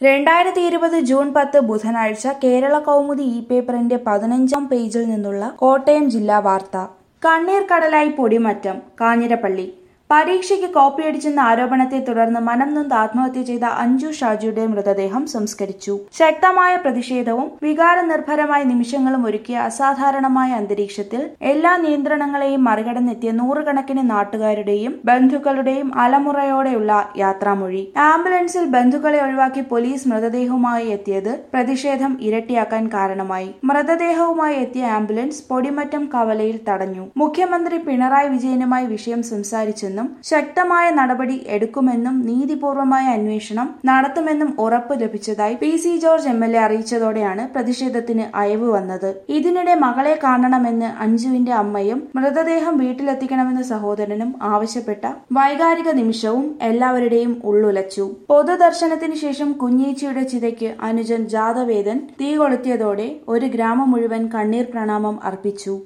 രണ്ടായിരത്തി ഇരുപത് ജൂൺ പത്ത് ബുധനാഴ്ച കേരള കൗമുദി ഇ പേപ്പറിന്റെ പതിനഞ്ചാം പേജിൽ നിന്നുള്ള കോട്ടയം ജില്ലാ വാർത്ത കണ്ണീർ കടലായി പൊടിമറ്റം കാഞ്ഞിരപ്പള്ളി പരീക്ഷയ്ക്ക് കോപ്പിയടിച്ചെന്ന ആരോപണത്തെ തുടർന്ന് മനം നൊന്ത് ആത്മഹത്യ ചെയ്ത അഞ്ജു ഷാജിയുടെ മൃതദേഹം സംസ്കരിച്ചു ശക്തമായ പ്രതിഷേധവും വികാരനിർഭരമായ നിമിഷങ്ങളും ഒരുക്കിയ അസാധാരണമായ അന്തരീക്ഷത്തിൽ എല്ലാ നിയന്ത്രണങ്ങളെയും മറികടന്നെത്തിയ നൂറുകണക്കിന് നാട്ടുകാരുടെയും ബന്ധുക്കളുടെയും അലമുറയോടെയുള്ള യാത്രാമൊഴി ആംബുലൻസിൽ ബന്ധുക്കളെ ഒഴിവാക്കി പോലീസ് മൃതദേഹവുമായി എത്തിയത് പ്രതിഷേധം ഇരട്ടിയാക്കാൻ കാരണമായി മൃതദേഹവുമായി എത്തിയ ആംബുലൻസ് പൊടിമറ്റം കവലയിൽ തടഞ്ഞു മുഖ്യമന്ത്രി പിണറായി വിജയനുമായി വിഷയം സംസാരിച്ചെന്നും ശക്തമായ നടപടി എടുക്കുമെന്നും നീതിപൂർവമായ അന്വേഷണം നടത്തുമെന്നും ഉറപ്പ് ലഭിച്ചതായി P C George M L A അറിയിച്ചതോടെയാണ് പ്രതിഷേധത്തിന് അയവ് വന്നത് ഇതിനിടെ മകളെ കാണണമെന്ന് അഞ്ജുവിന്റെ അമ്മയും മൃതദേഹം വീട്ടിലെത്തിക്കണമെന്ന് സഹോദരനും ആവശ്യപ്പെട്ട വൈകാരിക നിമിഷവും എല്ലാവരുടെയും ഉള്ളുലച്ചു പൊതുദർശനത്തിന് ശേഷം കുഞ്ഞീച്ചിയുടെ ചിതയ്ക്ക് അനുജൻ ജാതവേദൻ തീ കൊളുത്തിയതോടെ ഒരു ഗ്രാമം മുഴുവൻ കണ്ണീർ പ്രണാമം അർപ്പിച്ചു